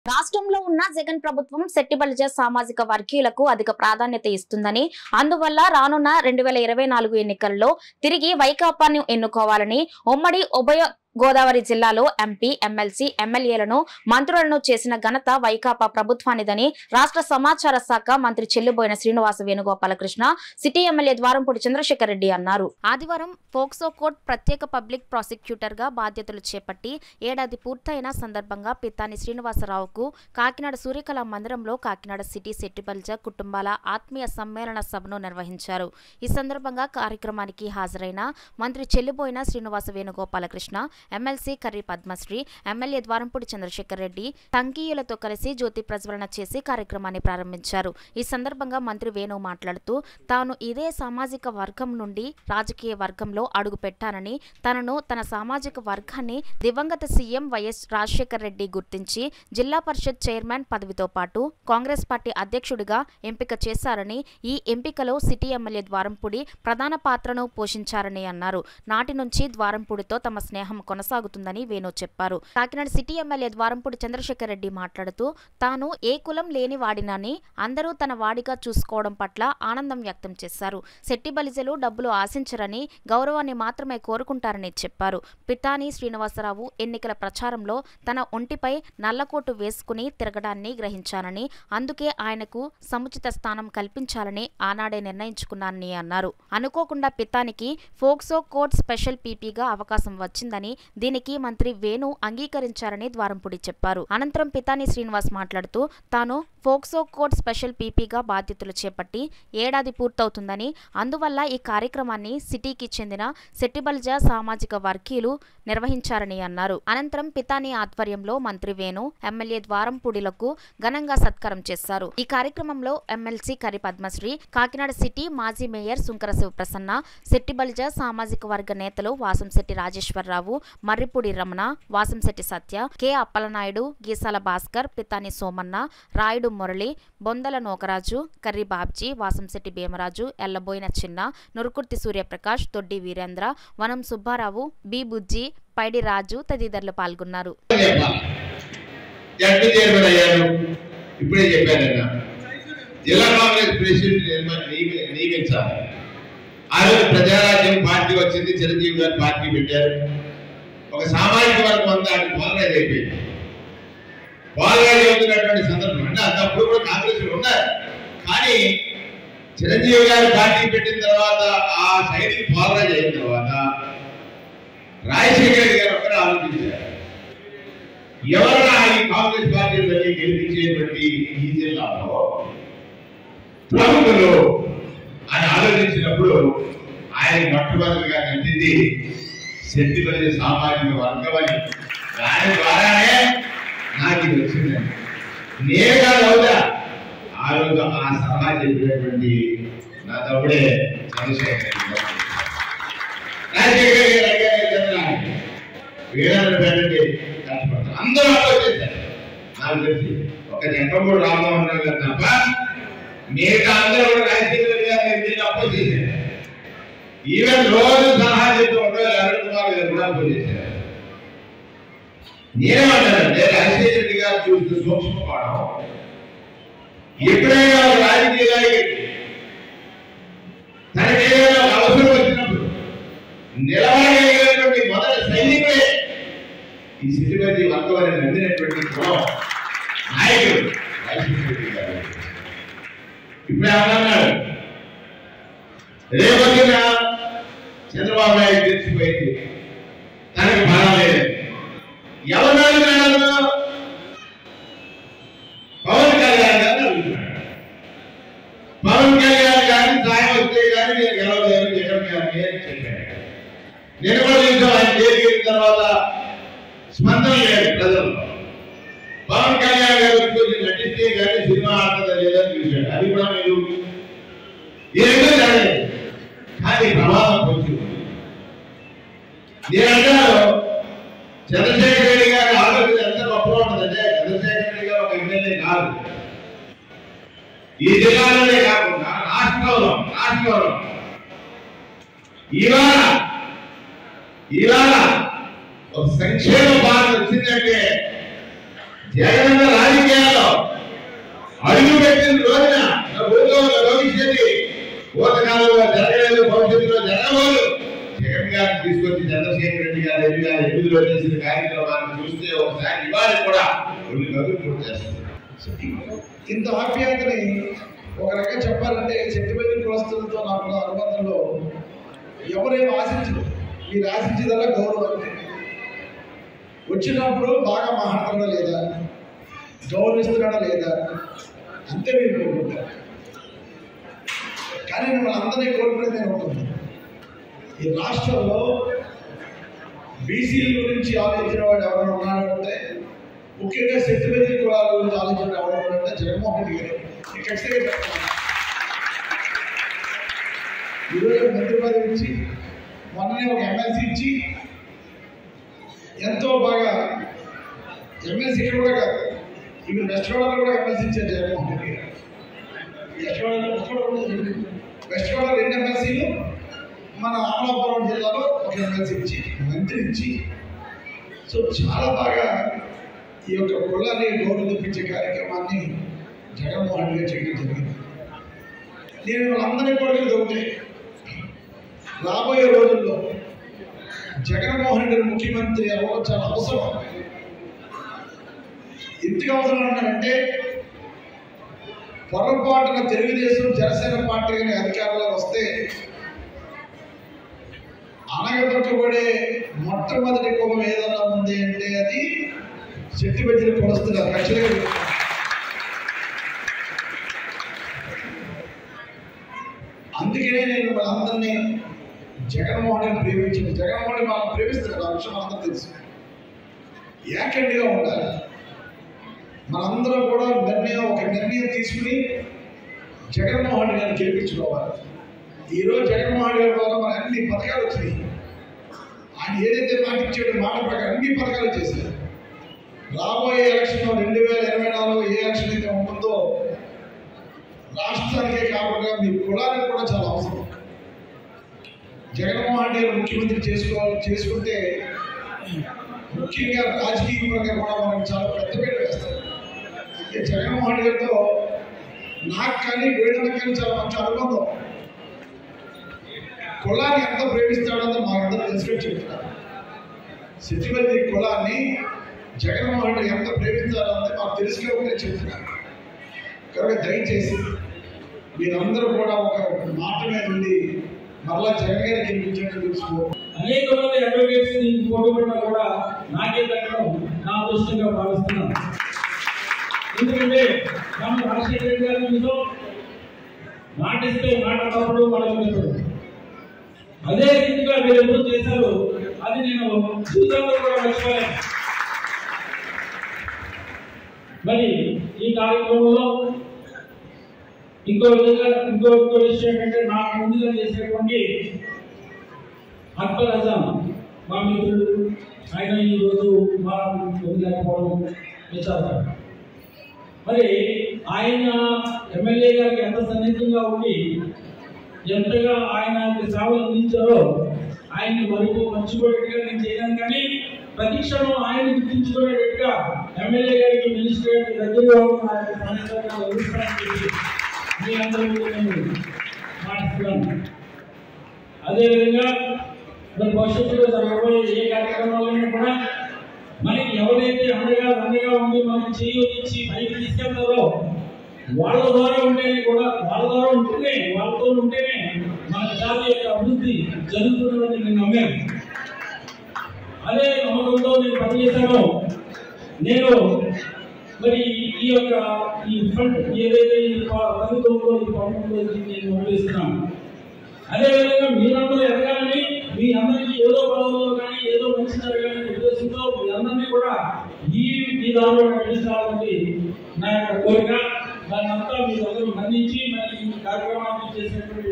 రాష్ట్రంలో ఉన్న జగన్ ప్రభుత్వం శెట్టిబలిజ సామాజిక వర్గీయులకు అధిక ప్రాధాన్యత ఇస్తుందని అందువల్ల రానున్న రెండు వేల ఇరవై నాలుగు ఎన్నికల్లో తిరిగి వైకాపాను ఎన్నుకోవాలని ఉమ్మడి ఉభయ గోదావరి జిల్లాలో ఎంపీ ఎమ్మెల్సీ ఎమ్మెల్యేలను మంత్రులను చేసిన ఘనత వైకాపా ప్రభుత్వానిదని రాష్ట్ర సమాచార శాఖ మంత్రి చెల్లుబోయిన శ్రీనివాస వేణుగోపాలకృష్ణ సిటీ ఎమ్మెల్యే ద్వారంపూడి చంద్రశేఖర్ రెడ్డి అన్నారు ఆదివారం పోక్సో కోర్ట్ ప్రత్యేక పబ్లిక్ ప్రాసిక్యూటర్ గా బాధ్యతలు చేపట్టి ఏడాది పూర్తయిన సందర్భంగా పితాని శ్రీనివాసరావుకు కాకినాడ సూర్యకళ మందిరంలో కాకినాడ సిటీ సెట్టిబల్జ కుటుంబాల ఆత్మీయ సమ్మేళన సభను నిర్వహించారు ఈ సందర్భంగా కార్యక్రమానికి హాజరైన మంత్రి చెల్లిబోయిన శ్రీనివాస వేణుగోపాలకృష్ణ ఎమ్మెల్సీ కర్రి పద్మశ్రీ ఎమ్మెల్యే ద్వారంపూడి చంద్రశేఖర్ రెడ్డి సంఘీయులతో కలిసి జ్యోతి ప్రజ్వలన చేసి కార్యక్రమాన్ని ప్రారంభించారు ఈ సందర్భంగా మంత్రి వేణు మాట్లాడుతూ తాను ఇదే సామాజిక వర్గం నుండి రాజకీయ వర్గంలో అడుగు పెట్టానని తనను తన సామాజిక వర్గాన్ని దివంగత సీఎం వైఎస్ రాజశేఖర్ రెడ్డి గుర్తించి జిల్లా పరిషత్ చైర్మన్ పదవితో పాటు కాంగ్రెస్ పార్టీ అధ్యక్షుడిగా ఎంపిక చేశారని ఈ ఎంపికలో సిటీ ఎమ్మెల్యే ద్వారంపూడి ప్రధాన పాత్రను పోషించారని అన్నారు నాటి నుంచి ద్వారంపూడితో తమ స్నేహం కొనసాగుతుందని వేణు చెప్పారు కాకినాడ సిటీ ఎమ్మెల్యే ద్వారంపూడి చంద్రశేఖర్ రెడ్డి మాట్లాడుతూ తాను ఏ కులం లేని వాడినని అందరూ తన వాడిగా చూసుకోవడం పట్ల ఆనందం వ్యక్తం చేశారు శెట్టి బలిజలు డబ్బులు ఆశించరని గౌరవాన్ని మాత్రమే కోరుకుంటారని చెప్పారు పితాని శ్రీనివాసరావు ఎన్నికల ప్రచారంలో తన ఒంటిపై నల్లకోటు వేసుకుని తిరగడాన్ని గ్రహించానని అందుకే ఆయనకు సముచిత స్థానం కల్పించాలని ఆనాడే నిర్ణయించుకున్నానని అన్నారు అనుకోకుండా పితానికి ఫోక్సో కోర్ట్ స్పెషల్ పీపీగా అవకాశం వచ్చిందని దీనికి మంత్రి వేణు అంగీకరించారని ద్వారంపూడి చెప్పారు అనంతరం పితాని శ్రీనివాస్ మాట్లాడుతూ తాను ఫోక్సో కోర్ట్ స్పెషల్ పీపీగా బాధ్యతలు చేపట్టి ఏడాది పూర్తవుతుందని అందువల్ల ఈ కార్యక్రమాన్ని సిటీకి చెందిన సెట్టిబల్జ సామాజిక వర్గీయులు నిర్వహించారని అన్నారు అనంతరం పితాని ఆధ్వర్యంలో మంత్రి వేణు ఎమ్మెల్యే ద్వారంపూడిలకు ఘనంగా సత్కారం చేశారు ఈ కార్యక్రమంలో ఎమ్మెల్సీ కరి పద్మశ్రీ కాకినాడ సిటీ మాజీ మేయర్ సుంకర శివప్రసన్న శెట్టిబలిజ సామాజిక వర్గ నేతలు వాసంశెట్టి రాజేశ్వరరావు మర్రిపూడి రమణ వాసంశెట్టి సత్య కె అప్పలనాయుడు గీసాల భాస్కర్ పితాని సోమన్న రాయుడు మురళి బొందల నోకరాజు కర్రి బాబ్జీ వాసంశెట్టి భీమరాజు ఎల్లబోయిన చిన్న నురుకుర్తి సూర్యప్రకాష్ తొడ్డి వీరేంద్ర వనం సుబ్బారావు బి బుజ్జి పైడి రాజు తదితరులు పాల్గొన్నారు చెప్పాలి జడ్పీ చైర్మన్ అయ్యాను ఇప్పుడే చెప్పాను నేను జిల్లా కాంగ్రెస్ ప్రెసిడెంట్ నిర్మ- నియమి- నియమించాలి ఆ రోజు ప్రజారాజ్యం పార్టీ వచ్చింది చిరంజీవి గారు పార్టీ పెట్టారు ఒక సామాజిక వర్గం అంతా అటు పోలరైజ్ అయిపోయింది పోలరైజ్ అవుతున్నటువంటి సందర్భం అంటే అంతప్పుడు కూడా కాంగ్రెస్ ఉన్నారు కానీ చిరంజీవి గారు పార్టీ పెట్టిన తర్వాత ఆ సైనిక్ పోలరైజ్ అయిన తర్వాత రాజశేఖర రెడ్డి గారు ఒకరు ఆలోచించారు ఎవరైనా ఈ కాంగ్రెస్ పార్టీ మళ్ళీ గెలిపించేటువంటి ఈ జిల్లాలో ప్రముఖులు అని ఆలోచించినప్పుడు ఆయన మొట్టమొదటిగా నచ్చింది శక్తిపల్లి సామాజిక వర్గం అని దాని ద్వారానే నాకు ఇది వచ్చిందండి నేను కాదు అవుతా ఆ రోజు ఆ సలహా చెప్పినటువంటి నా తమ్ముడే చంద్రశేఖర్ రెడ్డి గారు. రాజశేఖర్ గారు అడిగారు చంద్రబాబు వీళ్ళని పెట్టండి కష్టపడతారు అందరూ అపోజ్ చేశారు నాకు తెలిసి ఒక జంగమూడు రామ్మోహన్ రావు గారు తప్ప మిగతా అందరూ కూడా రాజశేఖర గారు దీన్ని అపోజ్ చేశారు ఈవెన్ రోజు సలహా చెప్తూ ఉండగా అరుణ్ కుమార్ గారు కూడా అపోజ్ చేశారు నేనేమంటానంటే రాజశేఖర రెడ్డి గారు చూసిన సూక్ష్మ పాఠం ఎప్పుడైనా ఒక రాజకీయ నాయకుడికి తనకి ఏదైనా ఒక అవసరం వచ్చినప్పుడు నిలబడగలిగినటువంటి మొదటి సైనికుడే ఈ సిద్ధిపతి వర్గవారిని నమ్మినటువంటి గుణం నాయకుడు రాజశేఖర రెడ్డి గారు ఇప్పుడు ఏమన్నాడు రేపొద్దున చంద్రబాబు నాయుడు తెలిసిపోయింది తనకి బలం లేదు ఎవరు మేడం పవన్ కళ్యాణ్ గారిని అడుగుతున్నాడు పవన్ కళ్యాణ్ గారిని సాయం వస్తే కానీ నేను గెలవలేను జగన్ గారిని అని చెప్పాడు నేను కూడా చూసాం ఆయన చేరిగిన తర్వాత స్పందన లేదు ప్రజల్లో పవన్ కళ్యాణ్ గారు కొంచెం నటిస్తే కానీ సినిమా ఆడుతుందా లేదని చూశాడు అది కూడా మీరు ఈ రెండూ జరగలేదు కానీ ప్రమాదం కొంచెం ఉంది. నేనంటాను చంద్రశేఖర రెడ్డి గారి ఆలోచన ఎంత గొప్పగా ఉంటుందంటే చంద్రశేఖర రెడ్డి గారు ఒక ఎమ్మెల్యే కాదు ఈ జిల్లాలోనే కాకుండా రాష్ట్రంలో రాష్ట్రంలో ఇవాళ ఇవాళ ఒక సంక్షేమ పాలన వచ్చిందంటే జగనన్న రాజకీయాల్లో అడుగు పెట్టిన రోజున నా ఊళ్ళో ఉన్న భవిష్యత్తు పూతకాలంలో జరగలేదు భవిష్యత్తులో జరగబోదు జగన్ గారిని తీసుకొచ్చి చంద్రశేఖర్ రెడ్డి గారు ఎన్ని గారు ఎనిమిదిలో చేసిన కార్యక్రమాన్ని చూస్తే ఒకసారి ఇవాళ కూడా కొన్ని గదులు పూర్తి చేస్తారు ఇంత ఆప్యాయతని ఒక రకంగా చెప్పాలంటే సెంటిమెంట్ కులస్తులతో నాకు అనుబంధంలో ఎవరేం ఆశించరు మీరు ఆశించేదల్లా గౌరవం అంతే వచ్చినప్పుడు బాగా మాట్లాడడం లేదా గౌరవిస్తున్నాడా లేదా అంతే మీరు కోరుకుంటారు కానీ మిమ్మల్ని అందరినీ కోరుకునేది నేను ఉంటుంది ఈ రాష్ట్రంలో బీసీల గురించి ఆలోచించిన వాడు ఎవరైనా ఉన్నాడంటే ముఖ్యంగా సెంటిమెంట్ కులాల గురించి ఆలోచన ఎవరు అంటే జగన్మోహన్ రెడ్డి గారు నేను ఖచ్చితంగా చెప్తున్నాను ఈరోజు మంత్రి పదవి ఇచ్చి మొన్ననే ఒక ఎమ్మెల్సీ ఇచ్చి ఎంతో బాగా ఎమ్మెల్సీ ఇక్కడ కూడా కాదు ఇవి వెస్ట్ గోదావరి కూడా ఎమ్మెల్సీ ఇచ్చారు జగన్మోహన్ రెడ్డి గారు వెస్ట్ గోదావరి వెస్ట్ గోదావరి కూడా జరిగింది. వెస్ట్ గోదావరి రెండు ఎమ్మెల్సీలు మన అమలాపురం జిల్లాలో ఒక ఎమ్మెల్సీ ఇచ్చి మంత్రి ఇచ్చి సో చాలా బాగా ఈ యొక్క కులాన్ని గౌరవ తెప్పించే కార్యక్రమాన్ని జగన్మోహన్ రెడ్డి గారు చేయడం జరిగింది నేను వాళ్ళందరినీ కోరికలు ఒకటే రాబోయే రోజుల్లో జగన్మోహన్ రెడ్డి ముఖ్యమంత్రి అవ్వడం చాలా అవసరం ఎందుకు అవసరం అన్నారంటే పొరపాటున తెలుగుదేశం జనసేన పార్టీ కానీ అధికారంలో వస్తే అనగదొక్కబడే మొట్టమొదటి కులం ఏదన్నా ఉంది అంటే అది చెట్టు బెజ్జలు కొలుస్తున్నారు ఖచ్చితంగా చెప్తున్నాను. అందుకనే నేను వాళ్ళందరినీ జగన్మోహన్ రెడ్డి ప్రేమించింది జగన్మోహన్ రెడ్డి మనం ప్రేమిస్తున్నారు ఆ విషయం అందరూ తెలుసు ఏకండిగా ఉండాలి మనందరం కూడా నిర్ణయం ఒక నిర్ణయం తీసుకుని జగన్మోహన్ రెడ్డి గారిని గెలిపించుకోవాలి ఈరోజు జగన్మోహన్ రెడ్డి గారి ద్వారా మన అన్ని పథకాలు వచ్చినాయి ఆయన ఏదైతే మాట ఇచ్చాడో మాట ప్రకారం అన్ని పథకాలు చేశారు రాబోయే ఎలక్షన్ రెండు వేల ఇరవై నాలుగు ఏ ఎలక్షన్ అయితే ఉంటుందో రాష్ట్రానికే కాకుండా మీ కులానికి కూడా చాలా అవసరం జగన్మోహన్ రెడ్డి గారు ముఖ్యమంత్రి చేసుకోవాలి చేసుకుంటే ముఖ్యంగా రాజకీయ పరంగా కూడా మనకు చాలా పెద్ద పేరు వేస్తారు ఈ జగన్మోహన్ రెడ్డి గారితో నాకు కానీ వేడలకు కానీ చాలా మంచి అనుబంధం కులాన్ని ఎంత ప్రేమిస్తాడో మాకందరూ తెలుసుకొని చెప్తున్నారు సిద్ధిపతి కులాన్ని జగన్మోహన్ రెడ్డి ఎంత ప్రేమిస్తాడో అంతే మాకు తెలుసుకునే ఒకటే చెప్తున్నారు కాబట్టి దయచేసి మీరందరూ కూడా ఒక మాట మీద ఉండి మరలా జగన్ గారికి గెలిపించండి తెలుసుకో అనేక మంది అడ్వకేట్స్ ని పోటీపడినా కూడా నాకే దక్కడం నా అదృష్టంగా భావిస్తున్నాను ఎందుకంటే మనం రాజశేఖర రెడ్డి గారి మీతో మాటిస్తే మాట తప్పడు మనం అదే రీతిగా మీరు ఎప్పుడు చేశారు అది నేను జీవితంలో కూడా మర్చిపోయాను మరి ఈ కార్యక్రమంలో ఇంకో విధంగా ఇంకో ఇంకో విషయం ఏంటంటే నాకు ముందుగా చేసినటువంటి అక్బర్ అజాం మా మిత్రుడు ఆయన ఈరోజు మా వదిలేకపోవడం విచారం మరి ఆయన ఎమ్మెల్యే గారికి ఎంత సన్నిహితంగా ఉండి ఎంతగా ఆయన సేవలు అందించారో ఆయన్ని మరుపు మర్చిపోయేట్టుగా నేను చేయను కానీ ప్రతి క్షణం ఆయన గుర్తించుకునేటట్టుగా ఎమ్మెల్యే గారికి మినిస్టర్ గారికి దగ్గరగా ఉన్న ఆయన సన్నిహితంగా వహిస్తానని చెప్పి మీ అందరూ నేను మాట్లాడుతున్నాను అదేవిధంగా మరి భవిష్యత్తులో జరగబోయే ఏ కార్యక్రమాలైనా కూడా మనకి ఎవరైతే అండగా అండగా ఉండి మనకి చేయూతిచ్చి పైకి తీసుకెళ్తారో వాళ్ళ ద్వారా ఉంటేనే కూడా వాళ్ళ ద్వారా ఉంటేనే వాళ్ళతో ఉంటేనే మన జాతి యొక్క అభివృద్ధి జరుగుతుందని నేను నమ్మాను అదే నమ్మకంతో నేను పనిచేశాను నేను మరి ఈ యొక్క ఈ ఫండ్ ఏదైతే ఈ ప- ప్రభుత్వంలో ఈ పంపంలో నేను మొదలుస్తున్నాను అదేవిధంగా మీరందరూ ఎదగాలని మీ అందరికీ ఏదో పదవుల్లో కానీ ఏదో మంచి జరగాలని ఉద్దేశంతో మీ అందరినీ కూడా ఈ ఈ దారిలో నడిపించాలని నా యొక్క కోరిక దాన్ని అంతా మీరు అందరూ మన్నించి మరి ఈ కార్యక్రమాన్ని చేసినటువంటి